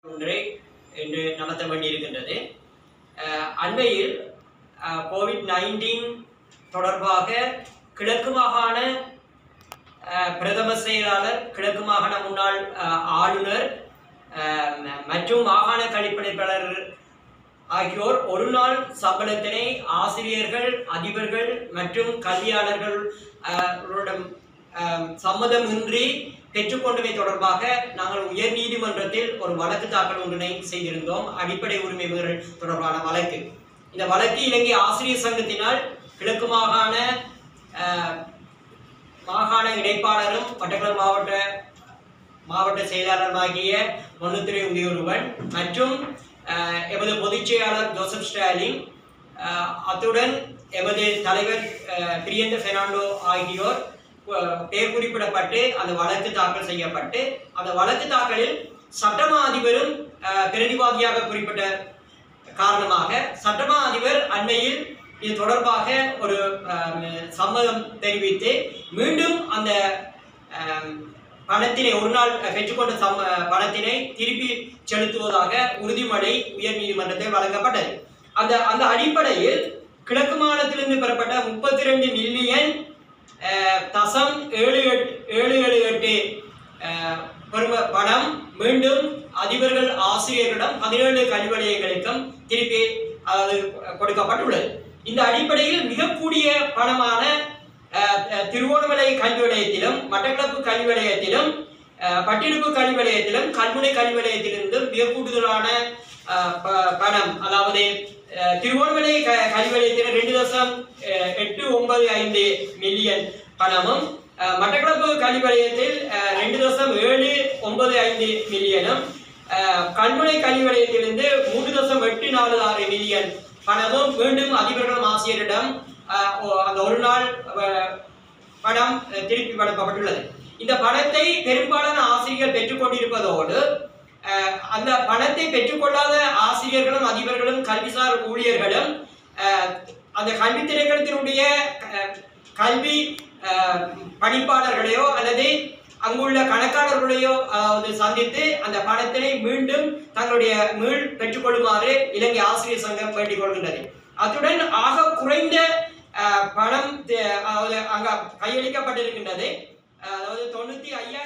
ஒன்றை இன்று நடத்த வேண்டியிருக்கின்றது அஹ், அண்மையில் கோவிட் நைன்டீன் தொடர்பாக கிழக்கு மாகாண அஹ், பிரதம செயலாளர் கிழக்கு மாகாண முன்னாள் அஹ், ஆளுநர் அஹ், ம- மற்றும் மாகாண கழிப்படைப்பாளர் ஆகியோர் ஒரு நாள் சம்பளத்தினை ஆசிரியர்கள் அதிபர்கள் மற்றும் கல்வியாளர்கள் அஹ், களிடம், அஹ், சம்மதமின்றி பெற்றுக்கொண்டமை தொடர்பாக நாங்கள் உயர் நீதிமன்றத்தில் ஒரு வழக்கு தாக்கல் ஒன்றினை செய்திருந்தோம் அடிப்படை உரிமை மீறல் தொடர்பான வழக்கு இந்த வழக்கு இலங்கை ஆசிரியர் சங்கத்தினால் கிழக்கு மாகாண அஹ், மாகாண இணைப்பாளரும் மட்டக்களப்பு மாவட்ட மாவட்ட செயலாளருமாகிய மனுத்துறை உதயொருவன் மற்றும் அஹ், எமது பொதுச் செயலாளர் ஜோசப் ஸ்டாலின் அஹ், அத்துடன் எமது தலைவர் அஹ், பிரியந்த பெர்னாண்டோ ஆகியோர் அஹ், பெயர் குறிப்பிடப்பட்டு அந்த வழக்கு தாக்கல் செய்யப்பட்டு அந்த வழக்கு தாக்கலில் சட்டமா அதிபரும் அஹ், பிரதிவாதியாக குறிப்பிட்ட காரணமாக சட்டமா அதிபர் அண்மையில் இது தொடர்பாக ஒரு அஹ், சம்மதம் தெரிவித்து மீண்டும் அந்த அஹ், பணத்தினை ஒரு நாள் பெற்றுக்கொண்ட சம் பணத்தினை திருப்பி செலுத்துவதாக உறுதிமொழி உயர் நீதிமன்றத்தில் வழங்கப்பட்டது அந்த அந்த அடிப்படையில் கிழக்கு மாநிலத்திலிருந்து பெறப்பட்ட முப்பத்தி ரெண்டு மில்லியன் அஹ், தசம் ஏழு எட்டு ஏழு ஏழு எட்டு அஹ், பெரும பணம் மீண்டும் அதிபர்கள் ஆசிரியர்களிடம் பதினேழு கல்வி நிலையங்களுக்கும் திருப்பி அதாவது கொடுக்கப்பட்டுள்ளது இந்த அடிப்படையில் மிக கூடிய பணமான அஹ், அஹ், திருவோணமலை கல்வி நிலையத்திலும் மட்டக்களப்பு கல்வி நிலையத்திலும் அஹ், பட்டிருப்பு கல்வி நிலையத்திலும் கல்முனை கல்வி நிலையத்திலிருந்து மிக கூடுதலான அஹ், ப- பணம் அதாவது அஹ், திருவோணமலை க- கல்வி நிலையத்தில் ரெண்டு தசம் அஹ், எட்டு ஒன்பது ஐந்து மில்லியன் பணமும் அஹ், மட்டக்களப்பு கல்வி நிலையத்தில் அஹ், ரெண்டு தசம் ஏழு ஒன்பது ஐந்து மில்லியனும் அஹ், கல்முனை கல்வி நிலையத்திலிருந்து மூன்று தசம் எட்டு நாலு ஆறு மில்லியன் பணமும் மீண்டும் அதிபர்களும் ஆசிரியரிடம் அஹ், ஒ- அந்த ஒரு நாள் அஹ், பணம் அஹ், திருப்பி வழங்கப்பட்டுள்ளது இந்த பணத்தை பெரும்பாலான ஆசிரியர்கள் பெற்றுக்கொண்டிருப்பதோடு அஹ், அந்த பணத்தை பெற்றுக்கொள்ளாத ஆசிரியர்களும் அதிபர்களும் கல்விசார் ஊழியர்களும் அஹ், அந்த கல்வி திணைக்களத்தினுடைய அஹ், கல்வி அஹ், பணிப்பாளர்களையோ அல்லது அங்குள்ள கணக்காளர்களையோ அதாவது சந்தித்து அந்த பணத்தினை மீண்டும் தங்களுடைய மீள் பெற்றுக்கொள்ளுமாறு இலங்கை ஆசிரியர் சங்கம் வேண்டிக் கொள்கின்றது அத்துடன் ஆக குறைந்த அஹ், பணம் தே- அதாவது அங்க கையளிக்கப்பட்டிருக்கின்றது அதாவது தொண்ணூத்தி ஐயாயிரம்